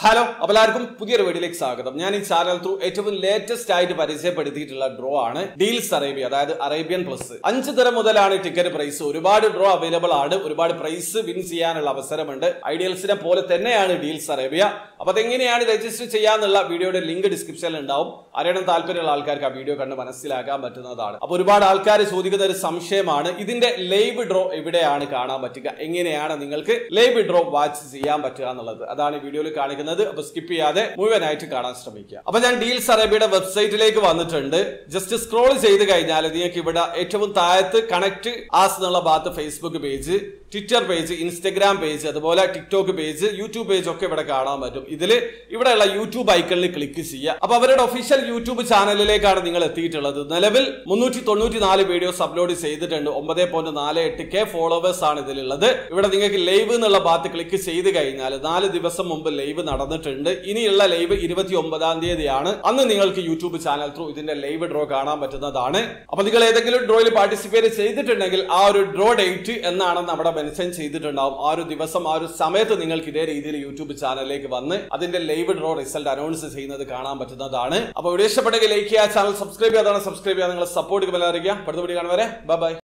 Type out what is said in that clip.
hello അപ്പോൾ എല്ലാവർക്കും പുതിയൊരു വീഡിയോയിലേക്ക് സ്വാഗതം ഞാൻ ഈ ചാനൽ ത്രൂ ഏറ്റവും ലേറ്റസ്റ്റ് ആയിട്ട് പരിചയപ്പെടുത്തിയിട്ടുള്ള ഡ്രോ ആണ് ഡീൽസ് അറേബ്യ അതായത് അറേബ്യൻ പ്ലസ് അഞ്ച് തരം മുതലാണ് ടിക്കറ്റ് പ്രൈസ് ഒരുപാട് ഡ്രോ അവൈലബിൾ ആണ് ഒരുപാട് പ്രൈസ് വിൻ ചെയ്യാനുള്ള അവസരമുണ്ട് ഐഡിയൽസിനെ പോലെ തന്നെയാണ് ഡീൽസ് അറേബ്യ അപ്പൊ അതെങ്ങനെയാണ് രജിസ്റ്റർ ചെയ്യാന്നുള്ള വീഡിയോയുടെ ലിങ്ക് ഡിസ്ക്രിപ്ഷനിൽ ഉണ്ടാവും അറിയണം താല്പര്യമുള്ള ആൾക്കാർക്ക് ആ വീഡിയോ കണ്ട് മനസ്സിലാക്കാൻ പറ്റുന്നതാണ് അപ്പൊ ഒരുപാട് ആൾക്കാർ ചോദിക്കുന്ന ഒരു സംശയമാണ് ഇതിന്റെ ലൈവ് ഡ്രോ എവിടെയാണ് കാണാൻ പറ്റുക എങ്ങനെയാണ് നിങ്ങൾക്ക് ലൈവ് ഡ്രോ വാച്ച് ചെയ്യാൻ പറ്റുക എന്നുള്ളത് അതാണ് ഈ വീഡിയോയിൽ കാണിക്കുന്നത് അപ്പൊ സ്കിപ്പ് ചെയ്യാതെ മുഴുവനായിട്ട് കാണാൻ ശ്രമിക്കുക അപ്പൊ ഞാൻ ഡീൽസ് അറേബ്യയുടെ വെബ്സൈറ്റിലേക്ക് വന്നിട്ടുണ്ട് ജസ്റ്റ് സ്ക്രോൾ ചെയ്ത് കഴിഞ്ഞാൽ നിങ്ങൾക്ക് ഇവിടെ ഏറ്റവും താഴത്ത് കണക്ട് ആസ് എന്നുള്ള ഭാഗത്ത് Facebook page Twitter page Instagram page അതുപോലെ ടിക്ടോക്ക് പേജ് യൂട്യൂബ് പേജ് ഒക്കെ ഇവിടെ കാണാൻ പറ്റും ഇതിൽ ഇവിടെയുള്ള യൂട്യൂബ് ഐക്കണിൽ ക്ലിക്ക് ചെയ്യുക അപ്പൊ അവരുടെ ഒഫീഷ്യൽ യൂട്യൂബ് ചാനലിലേക്കാണ് നിങ്ങൾ എത്തിയിട്ടുള്ളത് നിലവിൽ മുന്നൂറ്റി തൊണ്ണൂറ്റി നാല് വീഡിയോസ് അപ്ലോഡ് ചെയ്തിട്ടുണ്ട് ഒമ്പത് പോയിന്റ് നാല് എട്ട് കെ ഫോളോവേഴ്സ് ആണ് ഇതിലുള്ളത് ഇവിടെ നിങ്ങൾക്ക് ലൈവ് എന്നുള്ള ഭാഗത്ത് ക്ലിക്ക് ചെയ്ത് കഴിഞ്ഞാൽ നാല് ദിവസം മുമ്പ് ലൈവ് നടന്നിട്ടുണ്ട് ഇനിയുള്ള ലൈവ് ഇരുപത്തി ഒമ്പതാം തീയതിയാണ് അന്ന് നിങ്ങൾക്ക് യൂട്യൂബ് ചാനൽ ത്രൂ ഇതിന്റെ ലൈവ് ഡ്രോ കാണാൻ പറ്റുന്നതാണ് അപ്പൊ നിങ്ങൾ ഏതെങ്കിലും ഡ്രോയിൽ പാർട്ടിസിപ്പേറ്റ് ചെയ്തിട്ടുണ്ടെങ്കിൽ ആ ഒരു ഡ്രോ ഡേറ്റ് എന്നാണെന്ന് അവിടെ മെൻഷൻ ചെയ്തിട്ടുണ്ടാവും ആ ഒരു ദിവസം ആ ഒരു സമയത്ത് നിങ്ങൾക്ക് ഇതേ രീതിയിൽ യൂട്യൂബ് ചാനലിലേക്ക് വന്ന് അതിന്റെ ലൈവ് ഡ്രോ റിസൾട്ട് അനൗൺസ് ചെയ്യുന്നത് കാണാൻ പറ്റുന്നതാണ് അപ്പൊ വീഡിയോ ഇഷ്ടപ്പെട്ടെങ്കിൽ ലൈക്ക് ചെയ്യുക ചാനൽ സബ്സ്ക്രൈബ് ചെയ്യാതാണ് സബ്സ്ക്രൈബ് ചെയ്യാൻ നിങ്ങൾ സപ്പോർട്ട് അറിയിക്കുക അടുത്ത വീഡിയോ കാണുവരെ ബൈ